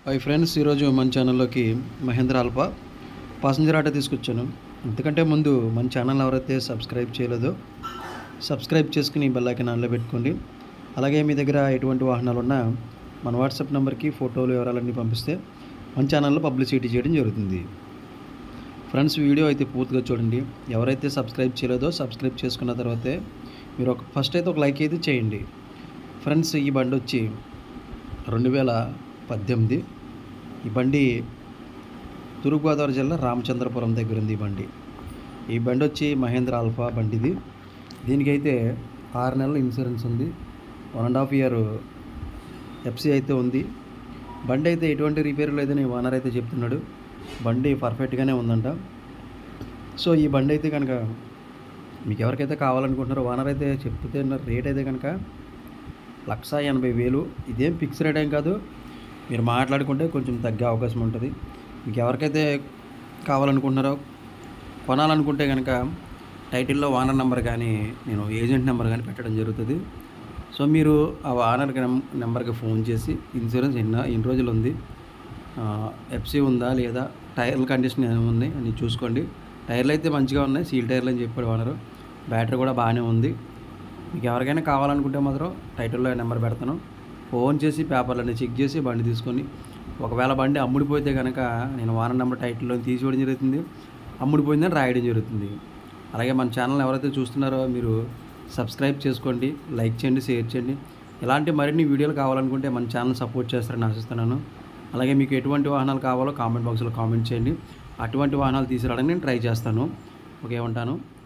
hi friends ఈరోజు మన ఛానల్లోకి మహేంద్ర ఆల్ఫా పాసింజర్ ఆటో తీసుకొచ్చాను ఇంతకంటే ముందు మన ఛానల్ ఎవరైతే సబ్స్క్రైబ్ చేయలేదో సబ్స్క్రైబ్ చేసుకుని బెల్ ఐకాన్ ఆన్లో పెట్టుకోండి అలాగే మీ దగ్గర ఎటువంటి వాహనాలు ఉన్నా మన వాట్సాప్ నెంబర్కి ఫోటోలు వివరాలన్నీ పంపిస్తే మన ఛానల్లో పబ్లిసిటీ చేయడం జరుగుతుంది ఫ్రెండ్స్ వీడియో అయితే పూర్తిగా చూడండి ఎవరైతే సబ్స్క్రైబ్ చేయలేదో సబ్స్క్రైబ్ చేసుకున్న తర్వాతే మీరు ఒక ఫస్ట్ అయితే ఒక లైక్ అయితే చేయండి ఫ్రెండ్స్ ఈ బండి వచ్చి రెండు వేల పద్దెనిమిది ఈ బండి తూర్పుగోదావరి జిల్లా రామచంద్రపురం దగ్గర ఉంది ఈ బండి ఈ బండి వచ్చి మహేంద్ర ఆల్ఫా బండిది దీనికైతే ఆరు నెలల ఇన్సూరెన్స్ ఉంది one and half year FC అయితే ఉంది బండి అయితే ఎటువంటి రిపేర్ లేదని ఓనర్ అయితే చెప్తున్నాడు బండి పర్ఫెక్ట్గానే ఉందంట సో ఈ బండి అయితే కనుక మీకు ఎవరికైతే కావాలనుకుంటున్నారో ఓనర్ అయితే చెప్తే రేట్ అయితే కనుక లక్ష ఎనభై వేలు ఇదేం ఫిక్స్ రేట్ ఏం కాదు మీరు మాట్లాడుకుంటే కొంచెం తగ్గే అవకాశం ఉంటుంది మీకు ఎవరికైతే కావాలనుకుంటున్నారో కొనాలనుకుంటే కనుక టైటిల్లో ఓనర్ నెంబర్ కానీ నేను ఏజెంట్ నెంబర్ కానీ పెట్టడం జరుగుతుంది సో మీరు ఆ ఓనర్ నెంబర్కి ఫోన్ చేసి ఇన్సూరెన్స్ ఎన్న ఎన్ని రోజులు ఉంది ఎఫ్సీ ఉందా లేదా టైర్ల కండిషన్ ఏముంది అని చూసుకోండి టైర్లు అయితే మంచిగా ఉన్నాయి సీల్ టైర్లు అని చెప్పాడు ఓనరు బ్యాటరీ కూడా బాగానే ఉంది మీకు ఎవరికైనా కావాలనుకుంటే మాత్రం టైటిల్లో నెంబర్ పెడతాను ఫోన్ చేసి పేపర్లన్నీ చెక్ చేసి బండి తీసుకొని ఒకవేళ బండి అమ్ముడిపోతే కనుక నేను వారం నెంబర్ టైటిల్లో తీసివ్వడం జరుగుతుంది అమ్ముడిపోయిందని రాయడం జరుగుతుంది అలాగే మన ఛానల్ ఎవరైతే చూస్తున్నారో మీరు సబ్స్క్రైబ్ చేసుకోండి లైక్ చేయండి షేర్ చేయండి ఇలాంటి మరిన్ని వీడియోలు కావాలనుకుంటే మన ఛానల్ సపోర్ట్ చేస్తారని ఆశిస్తున్నాను అలాగే మీకు ఎటువంటి వాహనాలు కావాలో కామెంట్ బాక్స్లో కామెంట్ చేయండి అటువంటి వాహనాలు తీసుకురావడానికి నేను ట్రై చేస్తాను ఓకే ఉంటాను